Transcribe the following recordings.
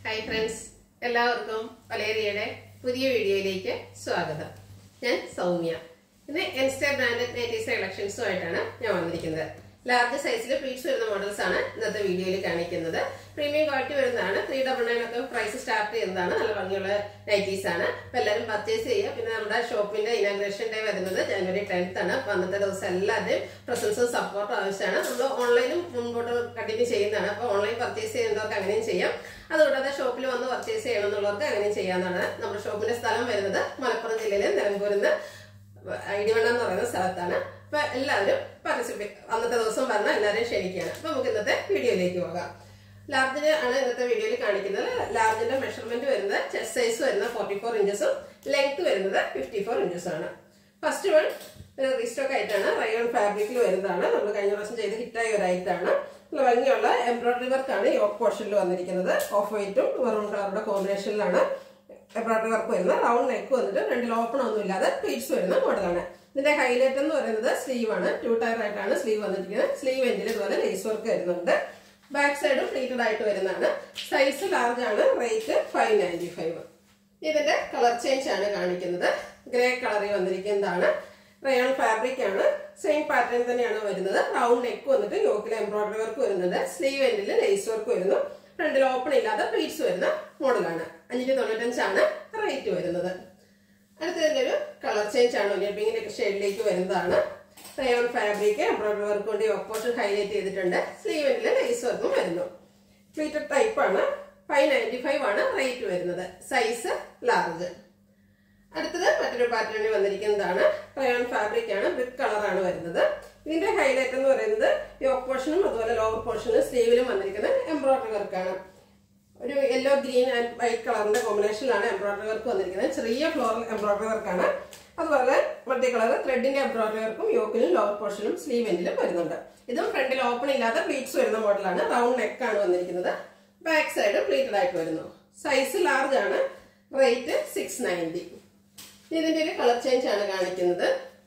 hi friends എല്ലാവർക്കും വലേറിയയുടെ പുതിയ വീഡിയോയിലേക്ക് സ്വാഗതം ഞാൻ സൗമ്യ ഇന്ന് എൻസ്റ്റ ബ്രാൻഡഡ് നൈറ്റീസ് കളക്ഷൻസുമായിട്ടാണ് ഞാൻ വന്നിരിക്കുന്നത് ലാർജ് സൈസിൽ പ്ലീറ്റ്സ് വരുന്ന മോഡൽസ് ആണ് ഇന്നത്തെ വീഡിയോയിൽ കാണിക്കുന്നത് പ്രീമിയം ക്വാളിറ്റി വരുന്നതാണ് ത്രീ ഡബിൾ നയൻ ഒക്കെ പ്രൈസ് സ്റ്റാർട്ട് ചെയ്യുന്നതാണ് നല്ല ഭംഗിയുള്ള നൈറ്റീസ് ആണ് അപ്പൊ എല്ലാവരും പർച്ചേസ് ചെയ്യുക പിന്നെ നമ്മുടെ ഷോപ്പിന്റെ ഇനാഗ്രേഷൻ ഡേ വരുന്നത് ജനുവരി ടെൻത്ത് ആണ് അപ്പൊ അന്നത്തെ ദിവസം എല്ലാവരുടെയും പ്രസൻസും സപ്പോർട്ടും ആവശ്യമാണ് നമ്മൾ ഓൺലൈനും മുൻപോട്ട് കണ്ടിന്യൂ ചെയ്യുന്നതാണ് അപ്പൊ ഓൺലൈൻ പർച്ചേസ് ചെയ്യുന്നവർക്ക് അങ്ങനെയും ചെയ്യാം അതുകൂടാതെ ഷോപ്പിൽ വന്ന് പർച്ചേസ് ചെയ്യണമെന്നുള്ളവർക്ക് അങ്ങനെയും ചെയ്യാവുന്നതാണ് നമ്മുടെ ഷോപ്പിന്റെ സ്ഥലം വരുന്നത് മലപ്പുറം ജില്ലയിലെ നിലമ്പൂരിന്ന് ഇടിവണ്ണ എന്ന് പറയുന്ന സ്ഥലത്താണ് അപ്പൊ എല്ലാവരും പാർട്ടിസിപ്പേറ്റ് അന്നത്തെ ദിവസം വന്ന എല്ലാവരെയും ക്ഷണിക്കുകയാണ് അപ്പൊ നമുക്ക് ഇന്നത്തെ വീഡിയോയിലേക്ക് പോകാം ലാർജിന് ആണ് ഇന്നത്തെ വീഡിയോയിൽ കാണിക്കുന്നത് ലാർജിന്റെ മെഷർമെന്റ് വരുന്നത് ചെസ്റ്റ് സൈസ് വരുന്നത് ഫോർട്ടി ഫോർ ഇഞ്ചസും ലെങ്ത് വരുന്നത് ഫിഫ്റ്റി ഫോർ ഇഞ്ചസും ആണ് ഫസ്റ്റ് വൺ റീസ്റ്റോക്ക് ആയിട്ടാണ് റയോൺ ഫാബ്രിക്കിൽ വരുന്നതാണ് നമ്മൾ കഴിഞ്ഞ പ്രാവശ്യം ചെയ്ത് ഹിറ്റായ ഒരു ഐറ്റാണ് നല്ല ഭംഗിയുള്ള എംബ്രോയിഡറി വർക്കാണ് യോക്ക് പോർഷനിൽ വന്നിരിക്കുന്നത് ഓഫ് വൈറ്റും മെറൂൺ കളറുടെ കോമ്പിനേഷനിലാണ് എംബ്രോയിഡറി വർക്ക് വരുന്നത് റൗണ്ട് നെക്ക് വന്നിട്ട് രണ്ടിൽ ഓപ്പൺ ഒന്നും ഇല്ലാതെ പ്ലീറ്റ്സ് വരുന്ന മോഡലാണ് ഇതിന്റെ ഹൈലൈറ്റ് എന്ന് പറയുന്നത് സ്ലീവ് ആണ് ടു ടയർ ആയിട്ടാണ് സ്ലീവ് വന്നിരിക്കുന്നത് സ്ലീവ് എൻഡിൽ ഇതുപോലെ ലേസ് വർക്ക് വരുന്നുണ്ട് ബാക്ക് സൈഡും പ്ലീറ്റഡ് ആയിട്ട് വരുന്നതാണ് സൈസ് ലാർജ് ആണ് റേറ്റ് ഫൈവ് നയൻറ്റി ഫൈവ് ഇതിന്റെ കളർ ചേഞ്ച് ആണ് കാണിക്കുന്നത് ഗ്രേ കളറിൽ വന്നിരിക്കുന്നതാണ് റയോൺ ഫാബ്രിക് ആണ് സെയിം പാറ്റേൺ തന്നെയാണ് വരുന്നത് റൗണ്ട് നെക്ക് വന്നിട്ട് യോക്കിൽ എംബ്രോയിഡറി വർക്ക് വരുന്നുണ്ട് സ്ലീവ് എൻഡിൽ ലേസ് വർക്ക് വരുന്നു ഫ്രണ്ടിൽ ഓപ്പൺ ഇല്ലാതെ പ്ലീറ്റ്സ് വരുന്ന മോഡലാണ് അഞ്ഞൂറ്റി തൊണ്ണൂറ്റഞ്ചാണ് റേറ്റ് വരുന്നത് അടുത്തതിന്റെ ഒരു കളർ ചേഞ്ച് ആണ് ഒനിയൻ പിങ്കിന്റെ ഷെയ്ഡിലേക്ക് വരുന്നതാണ് റയോൺ ഫാബ്രിക് എംബ്രോയിഡറി വർക്ക് കൊണ്ട് ഓപ്പോഷൻ ഹൈലൈറ്റ് ചെയ്തിട്ടുണ്ട് സ്ലീവിൽ ലേസ് വർക്കും വരുന്നു ഫ്ലീറ്റഡ് ടൈപ്പ് ആണ് ഫൈവ് നയൻറ്റി ഫൈവ് ആണ് റേറ്റ് വരുന്നത് സൈസ് ലാർജ് അടുത്തത് മറ്റൊരു പാറ്റേണിൽ വന്നിരിക്കുന്നതാണ് റയോൺ ഫാബ്രിക് ആണ് ബ്രിക്ക് കളറാണ് വരുന്നത് ഇതിന്റെ ഹൈലൈറ്റ് എന്ന് പറയുന്നത് യോക്ക് പോർഷനും അതുപോലെ ലോവർ പോർഷനും സ്ലീവിലും വന്നിരിക്കുന്ന എംബ്രോയിഡറി വർക്കാണ് ഒരു യെല്ലോ ഗ്രീൻ ആൻഡ് വൈറ്റ് കളറിന്റെ കോമ്പിനേഷനിലാണ് എംബ്രോയിഡറി വർക്ക് വന്നിരിക്കുന്നത് ചെറിയ ഫ്ലോറൽ എംബ്രോയിഡറി വർക്കാണ് അതുപോലെ മൾട്ടി കളർ ത്രെഡിന്റെ എംബ്രോയിഡറി വർക്കും യോക്കിലും ലോവർ പോർഷനും സ്ലീവ് എൻഡിലും വരുന്നുണ്ട് ഇതും ഫ്രണ്ടിൽ ഓപ്പൺ ഇല്ലാത്ത പ്ലീറ്റ്സ് വരുന്ന മോഡലാണ് റൗണ്ട് നെക്ക് ആണ് വന്നിരിക്കുന്നത് ബാക്ക് സൈഡ് പ്ലീറ്റഡ് ആയിട്ട് വരുന്നു സൈസ് ലാർജ് ആണ് റേറ്റ് സിക്സ് നയൻറ്റി ഇതിന്റെ ഒരു കളർ ചേഞ്ച് ആണ് കാണിക്കുന്നത്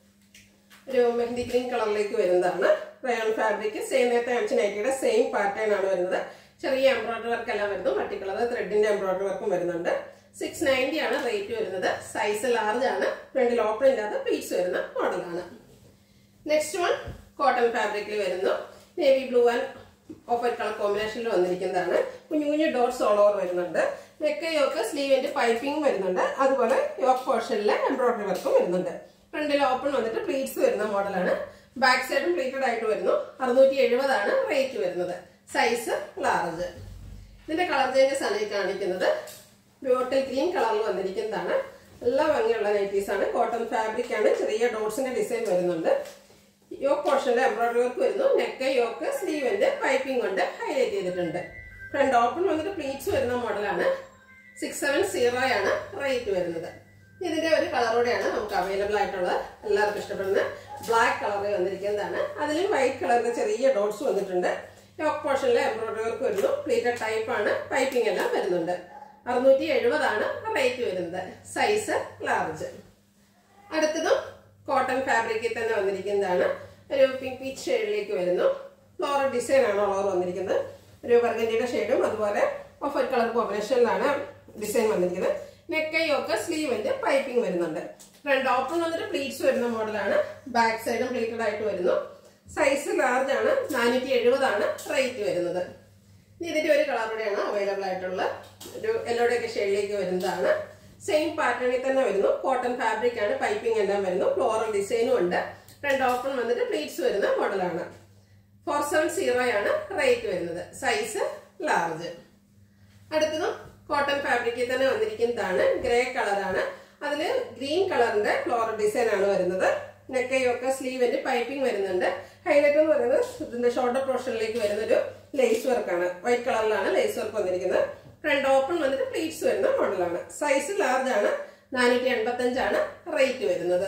ഒരു മെഹന്തി ഗ്രീൻ കളറിലേക്ക് വരുന്നതാണ് റയോൺ ഫാബ്രിക് സെയിം നേരത്തെ കാണിച്ച നൈറ്റിയുടെ സെയിം പാറ്റേൺ ആണ് വരുന്നത് ചെറിയ എംബ്രോയിഡറി വർക്ക് എല്ലാം വരുന്നു മൾട്ടി കളർ ത്രെഡിന്റെ എംബ്രോയിഡറി വർക്കും വരുന്നുണ്ട് സിക്സ് നയൻറ്റി ആണ് റേറ്റ് വരുന്നത് സൈസ് ലാർജ് ആണ് ഫ്രണ്ടിൽ ഓപ്പൺ ഇല്ലാത്ത പ്ലീറ്റ്സ് വരുന്ന മോഡലാണ് നെക്സ്റ്റ് വൺ കോട്ടൺ ഫാബ്രിക്കിൽ വരുന്നു navy blue and off white colour കോമ്പിനേഷനിൽ വന്നിരിക്കുന്നതാണ് കുഞ്ഞു കുഞ്ഞു ഡോട്ട്സ് ഓൾ ഓവർ വരുന്നുണ്ട് നെക്ക് യോക്ക് സ്ലീവിന്റെ പൈപ്പിംഗ് വരുന്നുണ്ട് അതുപോലെ യോക്ക് പോർഷനിൽ എംബ്രോയിഡറി വർക്കും വരുന്നുണ്ട് ഫ്രണ്ടിൽ ഓപ്പൺ വന്നിട്ട് പ്ലീറ്റ്സ് വരുന്ന മോഡലാണ് ബാക്ക് സൈഡും പ്ലീറ്റഡ് ആയിട്ട് വരുന്നു അറുന്നൂറ്റി എഴുപതാണ് റേറ്റ് വരുന്നത് സൈസ് ലാർജ് ഇതിന്റെ കളർ ചേഞ്ചസ് ആണ് ഈ കാണിക്കുന്നത് ബോട്ടിൽ ഗ്രീൻ കളറിൽ വന്നിരിക്കുന്നതാണ് നല്ല ഭംഗിയുള്ള നൈറ്റീസ് ആണ് കോട്ടൺ ഫാബ്രിക് ആണ് ചെറിയ ഡോട്ട്സിന്റെ ഡിസൈൻ വരുന്നുണ്ട് യോക്ക് പോർഷനിൽ എംബ്രോയിഡറി വർക്ക് വരുന്നു നെക്ക് യോക്ക് സ്ലീവിന്റെ പൈപ്പിംഗ് കൊണ്ട് ഹൈലൈറ്റ് ചെയ്തിട്ടുണ്ട് ഫ്രണ്ട് ഓപ്പൺ വന്നിട്ട് പ്ലീറ്റ്സ് വരുന്ന മോഡലാണ് സിക്സ് സെവൻ സീറോ ആണ് റേറ്റ് വരുന്നത് ഇതിന്റെ ഒരു കളറോടെയാണ് നമുക്ക് അവൈലബിൾ ആയിട്ടുള്ളത് എല്ലാവർക്കും ഇഷ്ടപ്പെടുന്ന ബ്ലാക്ക് കളറിൽ വന്നിരിക്കുന്നതാണ് അതിലും വൈറ്റ് കളറിന്റെ ചെറിയ ഡോട്ട്സ് വന്നിട്ടുണ്ട് യോക്ക് പോർഷനിൽ എംബ്രോയിഡറി വർക്ക് വരുന്നു പ്ലീറ്റഡ് ടൈപ്പ് ആണ് പൈപ്പിംഗ് എല്ലാം വരുന്നുണ്ട് അറുന്നൂറ്റി എഴുപതാണ് റേറ്റ് വരുന്നത് സൈസ് ലാർജ് അടുത്തതും കോട്ടൺ ഫാബ്രിക്കിൽ തന്നെ വന്നിരിക്കുന്നതാണ് ഒരു പിങ്ക് പീച്ച് ഷെയ്ഡിലേക്ക് വരുന്നു ഫ്ലോറൽ ഡിസൈൻ ആണ് ഓളോർ വന്നിരിക്കുന്നത് ഒരു ബർഗൻഡിയുടെ ഷെയ്ഡും അതുപോലെ ഓഫ് വൈറ്റ് കളർ കോമ്പിനേഷനിലാണ് ഡിസൈൻ വന്നിരിക്കുന്നത് നെക്കൈയൊക്കെ സ്ലീവിന്റെ പൈപ്പിംഗ് വരുന്നുണ്ട് ഫ്രണ്ട് ഓപ്പൺ വന്നിട്ട് പ്ലീറ്റ്സ് വരുന്ന മോഡലാണ് ബാക്ക് സൈഡും പ്ലീറ്റഡ് ആയിട്ട് വരുന്നു സൈസ് ലാർജ് ആണ് നാനൂറ്റി എഴുപതാണ് റേറ്റ് വരുന്നത് ഇനി ഇതിന്റെ ഒരു കളറുടെയാണ് അവൈലബിൾ ആയിട്ടുള്ള ഒരു യെല്ലോയുടെ ഒക്കെ ഷെയ്ഡിലേക്ക് വരുന്നതാണ് സെയിം പാറ്റേണിൽ തന്നെ വരുന്നു കോട്ടൺ ഫാബ്രിക് ആണ് പൈപ്പിംഗ് എല്ലാം വരുന്നു ഫ്ലോറൽ ഡിസൈനും ഉണ്ട് ഫ്രണ്ട് ഓപ്പൺ വന്നിട്ട് പ്ലീറ്റ്സ് വരുന്ന മോഡലാണ് ഫോർ സെവൻ സീറോ ആണ് റേറ്റ് വരുന്നത് സൈസ് ലാർജ് അടുത്തതും കോട്ടൺ ഫാബ്രിക്കിൽ തന്നെ വന്നിരിക്കുന്നതാണ് ഗ്രേ കളറാണ് അതില് ഗ്രീൻ കളറിന്റെ ഫ്ലോറൽ ഡിസൈൻ ആണ് വരുന്നത് നെക്കയൊക്കെ സ്ലീവിന്റെ പൈപ്പിംഗ് വരുന്നുണ്ട് ഹൈലൈറ്റ് എന്ന് പറയുന്നത് ഇതിന്റെ ഷോൾഡർ പോർഷനിലേക്ക് വരുന്ന ഒരു ലേസ് വർക്കാണ് വൈറ്റ് കളറിലാണ് ലേസ് വർക്ക് വന്നിരിക്കുന്നത് ഫ്രണ്ട് ഓപ്പൺ വന്നിട്ട് പ്ലീറ്റ്സ് വരുന്ന മോഡലാണ് സൈസ് ലാർജ് ആണ് നാനൂറ്റി എൺപത്തി അഞ്ചാണ് റേറ്റ് വരുന്നത്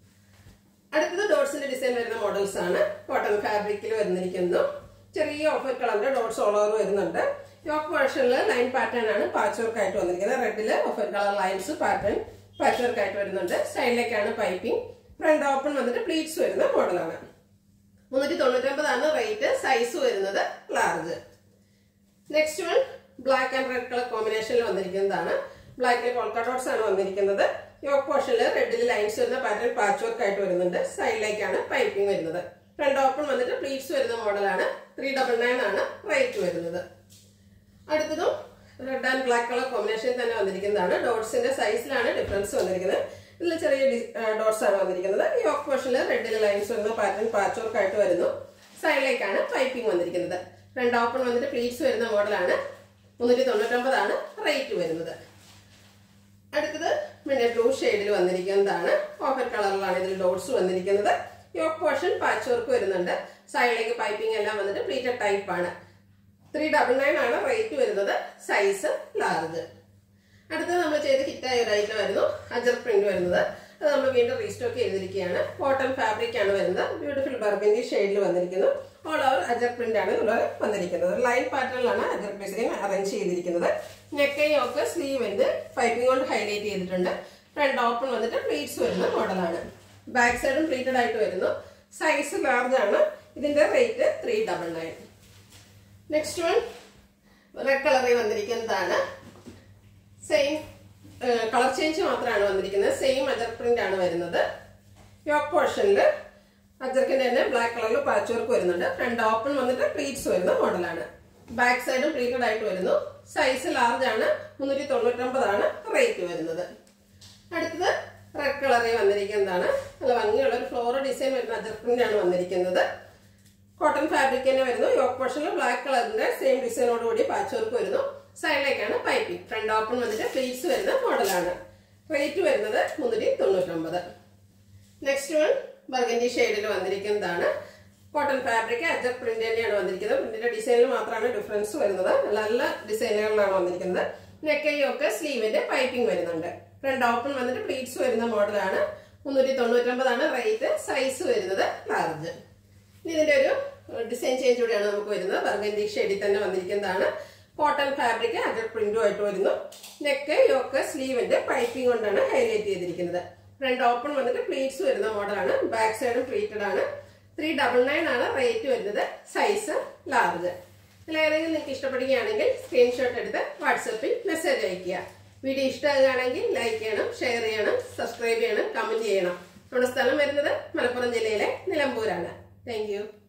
അടുത്തത് ഡോട്ട്സിന്റെ ഡിസൈൻ വരുന്ന മോഡൽസ് ആണ് കോട്ടൺ ഫാബ്രിക്കിൽ വന്നിരിക്കുന്നു ചെറിയ ഓഫ് കളറിന്റെ ഡോട്ട്സ് ഓൾ ഓവർ വരുന്നുണ്ട് യോക്ക് വേർഷനിൽ ലൈൻ പാറ്റേൺ ആണ് പാച്ച് വർക്ക് ആയിട്ട് വന്നിരിക്കുന്നത് റെഡില് off colour lines pattern patch work ആയിട്ട് വരുന്നുണ്ട് സൈഡിലേക്കാണ് പൈപ്പിംഗ് ഫ്രണ്ട് ഓപ്പൺ വന്നിട്ട് പ്ലീറ്റ്സ് വരുന്ന മോഡലാണ് മുന്നൂറ്റി തൊണ്ണൂറ്റി ഒമ്പതാണ് റേറ്റ് സൈസ് വരുന്നത് large next one black and red colour കോമ്പിനേഷനിൽ വന്നിരിക്കുന്നതാണ് ബ്ലാക്കിൽ പോൾക്ക ഡോട്ട്സ് ആണ് വന്നിരിക്കുന്നത് യോക്ക് പോർഷനിൽ റെഡിൽ ലൈൻസ് വരുന്ന പാറ്റേൺ പാച്ച് വർക്ക് ആയിട്ട് വരുന്നുണ്ട് സൈഡിലേക്കാണ് പൈപ്പിംഗ് വരുന്നത് ഫ്രണ്ട് ഓപ്പൺ വന്നിട്ട് പ്ലീറ്റ്സ് വരുന്ന മോഡലാണ് ത്രീ ഡബിൾ നയൻ ആണ് റേറ്റ് വരുന്നത് അടുത്തതും red and black colour combination തന്നെ വന്നിരിക്കുന്നതാണ് ഡോട്ട്സിന്റെ സൈസിലാണ് ഡിഫറൻസ് വന്നിരിക്കുന്നത് ഇതിൽ ചെറിയ ഡോട്ട്സ് ആണ് വന്നിരിക്കുന്നത് യോക്ക് പോർഷനിൽ റെഡിൽ ലൈൻസ് വരുന്ന പാറ്റേൺ പാച്ച് വർക്ക് ആയിട്ട് വരുന്നു സൈഡിലേക്കാണ് പൈപ്പിംഗ് വന്നിരിക്കുന്നത് ഫ്രണ്ട് ഓപ്പൺ വന്നിട്ട് പ്ലീറ്റ്സ് വരുന്ന മോഡലാണ് മുന്നൂറ്റി തൊണ്ണൂറ്റൊമ്പതാണ് റേറ്റ് വരുന്നത് അടുത്തത് പിന്നെ ബ്ലൂ ഷെയ്ഡിൽ വന്നിരിക്കുന്നതാണ് ഓഫർ കളറിലാണ് ഇതിൽ ഡോട്ട്സ് വന്നിരിക്കുന്നത് യോക്ക് പോർഷൻ പാച്ച് വർക്ക് വരുന്നുണ്ട് സൈഡിലേക്ക് പൈപ്പിംഗ് എല്ലാം വന്നിട്ട് പ്ലീറ്റഡ് ടൈപ്പ് ആണ് ത്രീ ഡബിൾ നയൻ ആണ് റേറ്റ് വരുന്നത് സൈസ് ലാർജ് അടുത്തത് നമ്മൾ ചെയ്ത് ഹിറ്റായ ഒരു ഐറ്റം ആയിരുന്നു അജർ പ്രിന്റ് വരുന്നത് അത് നമ്മൾ വീണ്ടും റീസ്റ്റോക്ക് ചെയ്തിരിക്കുകയാണ് കോട്ടൺ ഫാബ്രിക് ആണ് വരുന്നത് ബ്യൂട്ടിഫുൾ ബർഗൻഡി ഷെയ്ഡിൽ വന്നിരിക്കുന്നു ഓൾ ഓവർ അജർ പ്രിന്റ് ആണ് ഇതിൽ വന്നിരിക്കുന്നത് ലൈൻ പാറ്റേണിലാണ് അജർ ഡിസൈൻ അറേഞ്ച് ചെയ്തിരിക്കുന്നത് നെക്കൈ ഒക്കെ സ്ലീവ് ഉണ്ട് പൈപ്പിംഗ് കൊണ്ട് ഹൈലൈറ്റ് ചെയ്തിട്ടുണ്ട് ഫ്രണ്ട് ഓപ്പൺ വന്നിട്ട് പ്ലീറ്റ്സ് വരുന്ന മോഡലാണ് ബാക്ക് സൈഡും പ്ലീറ്റഡ് ആയിട്ട് വരുന്നു സൈസ് ലാർജ് ആണ് ഇതിന്റെ rate three double nine next one red കളറിൽ വന്നിരിക്കുന്നതാണ് സെയിം കളർ ചേഞ്ച് മാത്രമാണ് വന്നിരിക്കുന്നത് സെയിം അജർ പ്രിന്റ് ആണ് വരുന്നത് യോക്ക് പോർഷനിൽ അജർക്കിന്റെ തന്നെ ബ്ലാക്ക് കളറിൽ പാച്ച് വർക്ക് വരുന്നുണ്ട് ഫ്രണ്ട് ഓപ്പൺ വന്നിട്ട് പ്ലീറ്റ്സ് വരുന്ന മോഡലാണ് ബാക്ക് സൈഡും പ്ലീറ്റഡ് ആയിട്ട് വരുന്നു സൈസ് ലാർജ് ആണ് മുന്നൂറ്റി തൊണ്ണൂറ്റൊമ്പതാണ് റേറ്റ് വരുന്നത് അടുത്തത് റെഡ് കളറിൽ വന്നിരിക്കുന്നതാണ് നല്ല ഭംഗിയുള്ള ഒരു ഫ്ലോറൽ ഡിസൈൻ വരുന്ന അജർ പ്രിന്റ് ആണ് വന്നിരിക്കുന്നത് കോട്ടൺ ഫാബ്രിക് തന്നെ വരുന്നു യോക്ക് പോർഷനിൽ ബ്ലാക്ക് കളറിന്റെ സെയിം ഡിസൈനോട് കൂടി പാച്ച് വർക്ക് വരുന്നു സൈഡിലേക്കാണ് പൈപ്പിംഗ് ഫ്രണ്ട് ഓപ്പൺ വന്നിട്ട് പ്ലീറ്റ്സ് വരുന്ന മോഡലാണ് റേറ്റ് വരുന്നത് മുന്നൂറ്റി തൊണ്ണൂറ്റൊമ്പത് നെക്സ്റ്റ് വൺ ബർഗൻഡി ഷെയ്ഡിൽ വന്നിരിക്കുന്നതാണ് കോട്ടൺ ഫാബ്രിക് അജർ പ്രിന്റ് തന്നെയാണ് വന്നിരിക്കുന്നത് പ്രിന്റിന്റെ ഡിസൈനിൽ മാത്രമാണ് ഡിഫറൻസ് വരുന്നത് നല്ല നല്ല ഡിസൈനുകളിലാണ് വന്നിരിക്കുന്നത് നെക്കൈയൊക്കെ സ്ലീവിന്റെ പൈപ്പിംഗ് വരുന്നുണ്ട് ഫ്രണ്ട് ഓപ്പൺ വന്നിട്ട് പ്ലീറ്റ്സ് വരുന്ന മോഡലാണ് മുന്നൂറ്റി തൊണ്ണൂറ്റൊമ്പതാണ് റേറ്റ് സൈസ് വരുന്നത് ലാർജ് ഇനി ഇതിന്റെ ഒരു ഡിസൈൻ ചേഞ്ച് കൂടിയാണ് നമുക്ക് വരുന്നത് ബർഗൻഡി ഷെയ്ഡിൽ തന്നെ വന്നിരിക്കുന്നതാണ് കോട്ടൺ ഫാബ്രിക് അജർ പ്രിന്റും ആയിട്ട് വരുന്നു നെക്ക് യോക്ക് സ്ലീവിന്റെ പൈപ്പിംഗ് കൊണ്ടാണ് ഹൈലൈറ്റ് ചെയ്തിരിക്കുന്നത് ഫ്രണ്ട് ഓപ്പൺ വന്നിട്ട് പ്ലീറ്റ്സ് വരുന്ന മോഡലാണ് ബാക്ക് സൈഡും പ്ലീറ്റഡ് ആണ് ത്രീ ഡബിൾ നയൻ ആണ് റേറ്റ് വരുന്നത് സൈസ് ലാർജ് ഇതിലേതെങ്കിലും നിങ്ങൾക്ക് ഇഷ്ടപ്പെടുകയാണെങ്കിൽ സ്ക്രീൻഷോട്ട് എടുത്ത് വാട്സപ്പിൽ മെസ്സേജ് അയയ്ക്കുക വീഡിയോ ഇഷ്ടമാകുകയാണെങ്കിൽ ലൈക്ക് ചെയ്യണം ഷെയർ ചെയ്യണം സബ്സ്ക്രൈബ് ചെയ്യണം കമന്റ് ചെയ്യണം നമ്മുടെ സ്ഥലം വരുന്നത് മലപ്പുറം ജില്ലയിലെ നിലമ്പൂരാണ് താങ്ക്